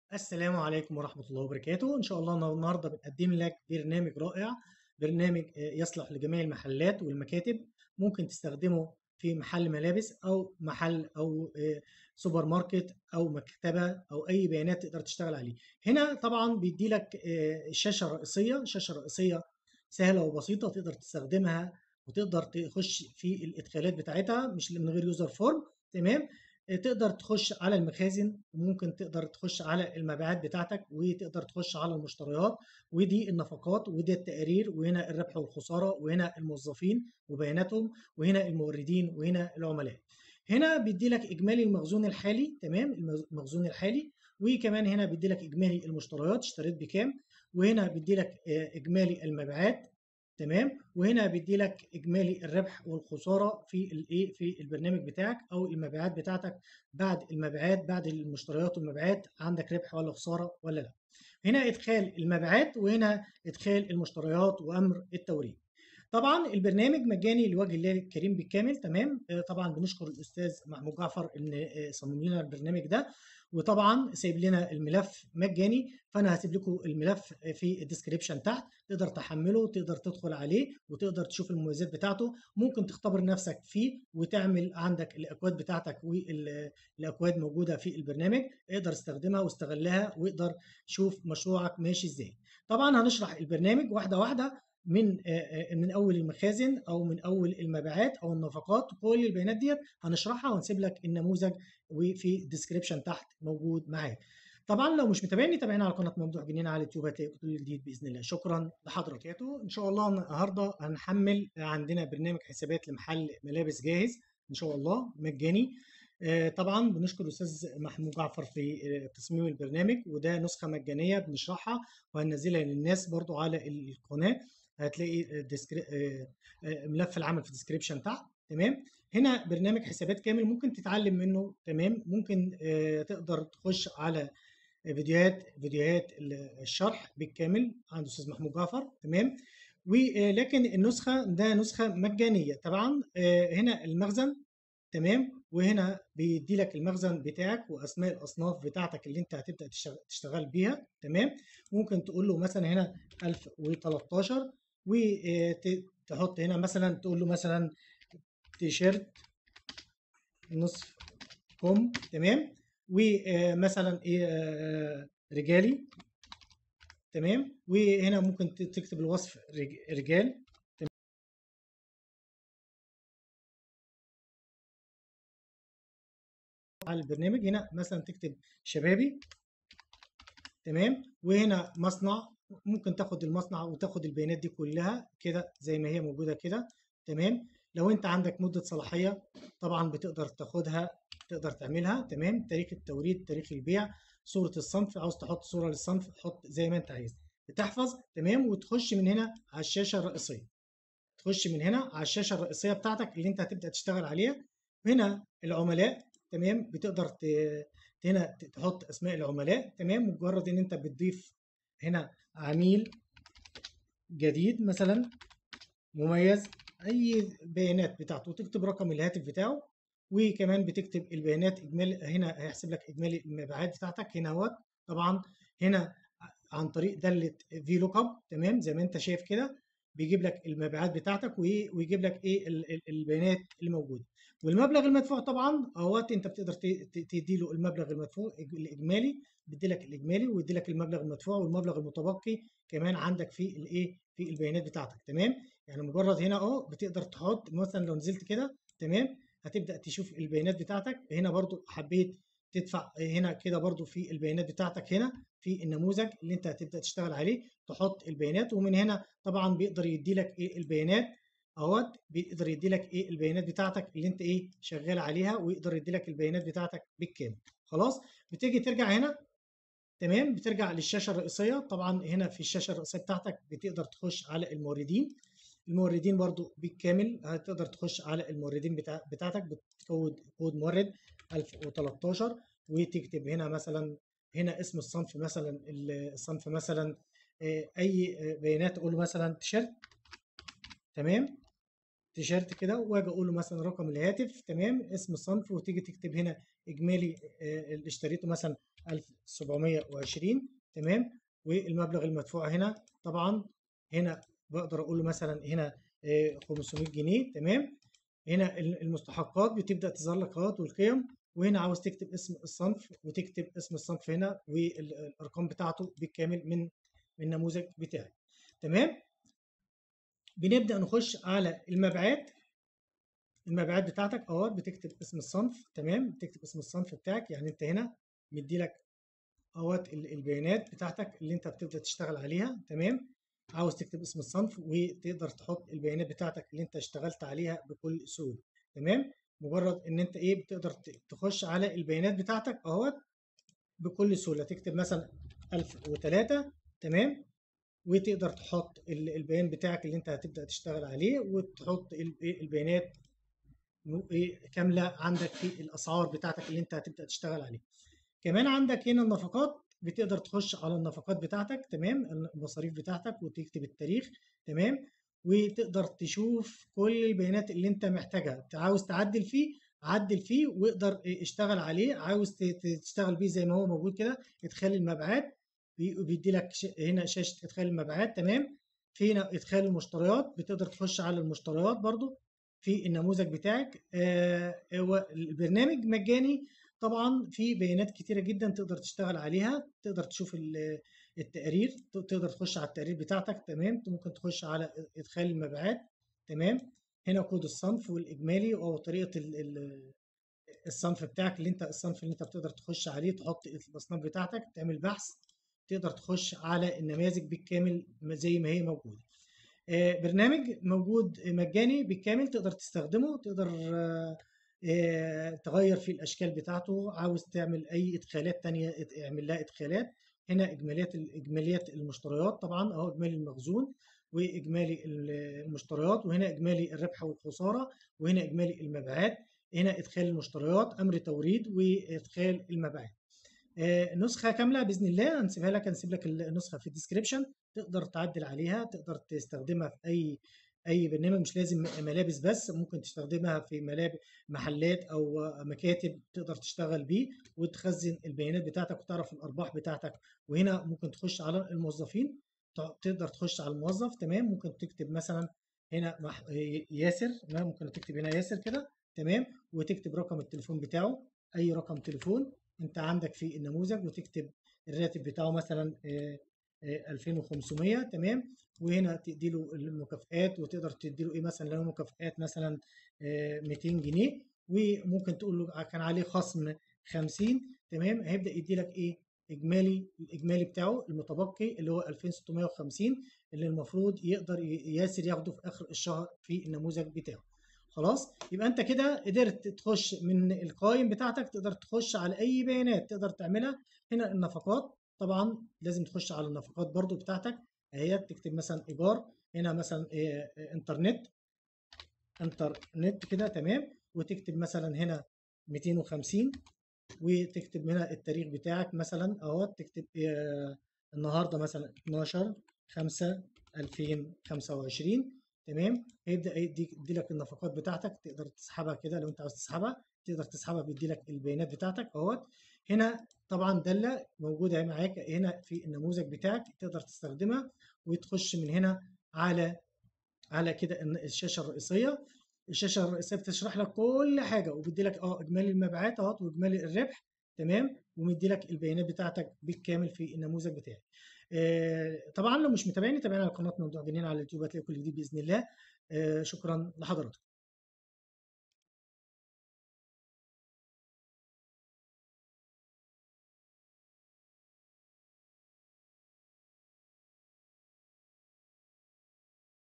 السلام عليكم ورحمة الله وبركاته إن شاء الله أنا النهاردة بنقدم لك برنامج رائع برنامج آه، يصلح لجميع المحلات والمكاتب ممكن تستخدمه في محل ملابس أو محل أو آه، سوبر ماركت أو مكتبة أو أي بيانات تقدر تشتغل عليه هنا طبعا بيدي لك آه، الشاشة الرئيسية الشاشة الرئيسية سهلة وبسيطة تقدر تستخدمها وتقدر تخش في الإدخالات بتاعتها مش من غير يوزر فورم تمام تقدر تخش على المخازن وممكن تقدر تخش على المبيعات بتاعتك وتقدر تخش على المشتريات ودي النفقات ودي التقارير وهنا الربح والخسارة وهنا الموظفين وبياناتهم وهنا الموردين وهنا العملاء هنا بيدي لك اجمالي المخزون الحالي تمام المخزون الحالي وكمان هنا بيدي لك اجمالي المشتريات اشتريت بكام وهنا بيدي لك آه، اجمالي المبيعات تمام وهنا بيدي لك اجمالي الربح والخساره في الايه في البرنامج بتاعك او المبيعات بتاعتك بعد المبيعات بعد المشتريات والمبيعات عندك ربح ولا خساره ولا لا هنا ادخال المبيعات وهنا ادخال المشتريات وامر التوريد طبعا البرنامج مجاني لوجه الله الكريم بالكامل تمام آه، طبعا بنشكر الاستاذ محمود جعفر ان آه، صمم لنا البرنامج ده وطبعا سايب لنا الملف مجاني فانا هسيب لكم الملف في الديسكريبشن تحت تقدر تحمله تقدر تدخل عليه وتقدر تشوف المميزات بتاعته ممكن تختبر نفسك فيه وتعمل عندك الاكواد بتاعتك والاكواد موجوده في البرنامج اقدر استخدمها واستغلها واقدر شوف مشروعك ماشي ازاي طبعا هنشرح البرنامج واحده واحده من من اول المخازن او من اول المبيعات او النفقات كل البيانات ديت هنشرحها وهنسيب لك النموذج وفي الديسكربشن تحت موجود معاك طبعا لو مش متابعني تابعنا على قناه ممدوح جنينه على اليوتيوب هتلاقي كل جديد باذن الله شكرا لحضرتك ان شاء الله النهارده هنحمل عندنا برنامج حسابات لمحل ملابس جاهز ان شاء الله مجاني آه، طبعا بنشكر الاستاذ محمود جعفر في آه، تصميم البرنامج وده نسخه مجانيه بنشرحها وهننزلها للناس برضو على القناه هتلاقي ديسكري... آه، آه، ملف العمل في الديسكريبشن تحت تمام هنا برنامج حسابات كامل ممكن تتعلم منه تمام ممكن آه، تقدر تخش على فيديوهات فيديوهات الشرح بالكامل عند الاستاذ محمود جعفر تمام ولكن النسخه ده نسخه مجانيه طبعا هنا المخزن تمام وهنا بيدي لك المخزن بتاعك واسماء الاصناف بتاعتك اللي انت هتبدا تشتغل بيها تمام ممكن تقول له مثلا هنا 1013 وتحط هنا مثلا تقول له مثلا تيشيرت نصف كم تمام ومثلا ايه آه، رجالي تمام وهنا ممكن تكتب الوصف رجال على البرنامج هنا مثلا تكتب شبابي تمام وهنا مصنع ممكن تاخد المصنع وتاخد البيانات دي كلها كده زي ما هي موجوده كده تمام لو انت عندك مده صلاحيه طبعا بتقدر تاخدها تقدر تعملها تمام تاريخ التوريد تاريخ البيع صوره الصنف عاوز تحط صوره للصنف حط زي ما انت عايز بتحفظ تمام وتخش من هنا على الشاشه الرئيسيه تخش من هنا على الشاشه الرئيسيه بتاعتك اللي انت هتبدا تشتغل عليها هنا العملاء تمام بتقدر هنا تحط اسماء العملاء تمام مجرد ان انت بتضيف هنا عميل جديد مثلا مميز اي بيانات بتاعته وتكتب رقم الهاتف بتاعه وكمان بتكتب البيانات اجمالي هنا هيحسب لك اجمالي المبيعات بتاعتك هنا اهوت طبعا هنا عن طريق داله في لوك اب تمام زي ما انت شايف كده بيجيب لك المبيعات بتاعتك ويجيب لك ايه البيانات اللي موجوده والمبلغ المدفوع طبعا اهوت انت بتقدر تدي له المبلغ المدفوع الاجمالي بيدي لك الاجمالي ويدي لك المبلغ المدفوع والمبلغ المتبقي كمان عندك في الايه في البيانات بتاعتك تمام يعني مجرد هنا اهو بتقدر تحط مثلا لو نزلت كده تمام هتبدا تشوف البيانات بتاعتك هنا برضو حبيت تدفع هنا كده برضو في البيانات بتاعتك هنا في النموذج اللي انت هتبدا تشتغل عليه تحط البيانات ومن هنا طبعا بيقدر يدي لك ايه البيانات اهوت بيقدر يدي لك ايه البيانات بتاعتك اللي انت ايه شغال عليها ويقدر يدي لك البيانات بتاعتك بالكامل خلاص بتيجي ترجع هنا تمام بترجع للشاشه الرئيسيه طبعا هنا في الشاشه الرئيسيه بتاعتك بتقدر تخش على الموردين الموردين برضو بالكامل هتقدر تخش على الموردين بتاع بتاعتك بتكود كود مورد 1013 وتكتب هنا مثلا هنا اسم الصنف مثلا الصنف مثلا آه، اي بيانات اقول مثلا تيشيرت تمام تيشيرت كده واجي اقول له مثلا رقم الهاتف تمام اسم الصنف وتيجي تكتب هنا اجمالي آه، اللي اشتريته مثلا 1720 تمام والمبلغ المدفوع هنا طبعا هنا بقدر اقول له مثلا هنا آه، 500 جنيه تمام هنا ال- المستحقات بتبدا تظهر لك اهوت والقيم وهنا عاوز تكتب اسم الصنف وتكتب اسم الصنف هنا والارقام بتاعته بالكامل من من النموذج بتاعك تمام بنبدا نخش على المبيعات المبيعات بتاعتك اهوت بتكتب اسم الصنف تمام بتكتب اسم الصنف بتاعك يعني انت هنا مدي لك اهوت ال- البيانات بتاعتك اللي انت بتبدا تشتغل عليها تمام عاوز تكتب اسم الصنف وتقدر تحط البيانات بتاعتك اللي انت اشتغلت عليها بكل سهوله تمام مجرد ان انت ايه بتقدر ت- تخش على البيانات بتاعتك اهوت بكل سهوله تكتب مثلا 1003 تمام وتقدر تحط ال- البيان بتاعك اللي انت هتبدا تشتغل عليه وتحط ال- إيه البيانات م- إيه كامله عندك في الاسعار بتاعتك اللي انت هتبدا تشتغل عليها كمان عندك هنا النفقات بتقدر تخش على النفقات بتاعتك تمام المصاريف بتاعتك وتكتب التاريخ تمام وتقدر تشوف كل البيانات اللي انت محتاجها عاوز تعدل فيه عدل فيه واقدر اشتغل عليه عاوز ت- ت- تشتغل بيه زي ما هو موجود كده ادخال المبيعات بي- بيدي لك ش- هنا شاشة ادخال المبيعات تمام في هنا ادخال المشتريات بتقدر تخش على المشتريات برضو في النموذج بتاعك آه، هو البرنامج مجاني طبعا في بيانات كتيرة جدا تقدر تشتغل عليها تقدر تشوف ال- التقارير ت- تقدر تخش على التقارير بتاعتك تمام ممكن تخش على ادخال المبيعات تمام هنا كود الصنف والاجمالي او طريقة ال- ال- الصنف بتاعك اللي انت الصنف اللي انت بتقدر تخش عليه تحط الاصناف بتاعتك تعمل بحث تقدر تخش على النماذج بالكامل زي ما هي موجودة آه، برنامج موجود مجاني بالكامل تقدر تستخدمه تقدر آه، آه، تغير في الأشكال بتاعته عاوز تعمل أي إدخالات تانية ات- اعمل لها إدخالات هنا إجماليات إجماليات المشتريات طبعا أهو إجمالي المخزون وإجمالي المشتريات وهنا إجمالي الربح والخسارة وهنا إجمالي المبيعات هنا إدخال المشتريات أمر توريد وإدخال المبيعات آه، نسخة كاملة بإذن الله هنسيبها لك هنسيب لك النسخة في الديسكريبشن تقدر تعدل عليها تقدر تستخدمها في أي أي برنامج مش لازم ملابس بس ممكن تستخدمها في ملابس محلات أو مكاتب تقدر تشتغل بيه وتخزن البيانات بتاعتك وتعرف الأرباح بتاعتك وهنا ممكن تخش على الموظفين ت- تقدر تخش على الموظف تمام ممكن تكتب مثلا هنا مح... ياسر تمام ممكن تكتب هنا ياسر كده تمام وتكتب رقم التليفون بتاعه أي رقم تليفون انت عندك في النموذج وتكتب الراتب بتاعه مثلا آه، آه، 2500 تمام وهنا تدي له المكافآت وتقدر تدي له ايه مثلا لو مكافآت مثلا آه، 200 جنيه وممكن تقول له كان عليه خصم 50 تمام هيبدأ يدي لك ايه اجمالي الاجمالي بتاعه المتبقي اللي هو 2650 اللي المفروض يقدر ي- ياسر ياخده في اخر الشهر في النموذج بتاعه خلاص يبقى انت كده قدرت تخش من القائم بتاعتك تقدر تخش على اي بيانات تقدر تعملها هنا النفقات طبعا لازم تخش على النفقات برضو بتاعتك اهي تكتب مثلا ايجار هنا مثلا إيه، إيه، انترنت انترنت كده تمام وتكتب مثلا هنا 250 وتكتب هنا التاريخ بتاعك مثلا اهو تكتب آه، النهارده مثلا 12 5 2025 تمام هيبدا يديك يدي لك النفقات بتاعتك تقدر تسحبها كده لو انت عاوز تسحبها تقدر تسحبها بيدي لك البيانات بتاعتك اهوت هنا طبعا داله موجوده معاك هنا في النموذج بتاعك تقدر تستخدمها وتخش من هنا على على كده إن الشاشه الرئيسيه الشاشه الرئيسيه بتشرح لك كل حاجه وبيدي لك اه اجمالي المبيعات اهوت واجمالي الربح تمام ومدي لك البيانات بتاعتك بالكامل في النموذج بتاعك آه، طبعا لو مش متابعني تابعنا على قناه موضوع جنين على اليوتيوب هتلاقي كل جديد باذن الله آه، شكرا لحضرتك